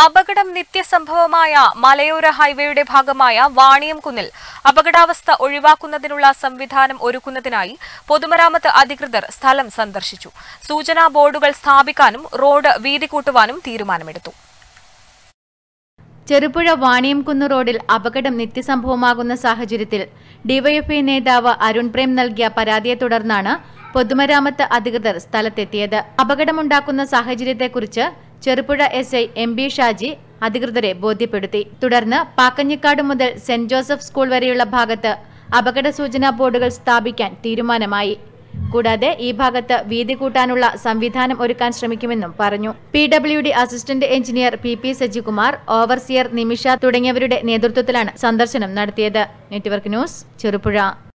അപകടം നിത്യസംഭവമായ മലയോര ഹൈവേയുടെ ഭാഗമായ വാണിയംകുന്നിൽ അപകടാവസ്ഥ ഒഴിവാക്കുന്നതിനുള്ള സംവിധാനം ഒരുക്കുന്നതിനായി പൊതുമരാമത്ത് അധികൃതർ സ്ഥലം സന്ദർശിച്ചു സൂചനാ ബോർഡുകൾ സ്ഥാപിക്കാനും റോഡ് വീതി കൂട്ടുവാനും തീരുമാനമെടുത്തു ചെറുപുഴ വാണിയംകുന്ന് റോഡിൽ അപകടം നിത്യസംഭവമാകുന്ന സാഹചര്യത്തിൽ ഡിവൈഎഫ്ഐ നേതാവ് അരുൺ പ്രേം നൽകിയ പരാതിയെ തുടർന്നാണ് പൊതുമരാമത്ത് അധികൃതർ സ്ഥലത്തെത്തിയത് അപകടമുണ്ടാക്കുന്ന സാഹചര്യത്തെക്കുറിച്ച് Cherupuzha S I M B Shaji അധികൃതരെ ബോധ്യപ്പെടുത്തി തുടർന്ന് പാക്കഞ്ഞിക്കാട് മുതൽ സെന്റ് ജോസഫ് സ്കൂൾ വരെയുള്ള ഭാഗത്ത് അപകട സൂചനാ ബോർഡുകൾ സ്ഥാപിക്കാൻ തീരുമാനമായി കൂടാതെ ഈ ഭാഗത്ത് വീതി കൂട്ടാനുള്ള സംവിധാനം ഒരുക്കാൻ ശ്രമിക്കുമെന്നും പറഞ്ഞു P W D assistant engineer P P Sajikumar overseer Nimisha തുടങ്ങിയവരുടെ നേതൃത്വത്തിലാണ് സന്ദർശനം നടത്തിയത് നെറ്റ്വർക്ക് ന്യൂസ് ചെറുപുഴ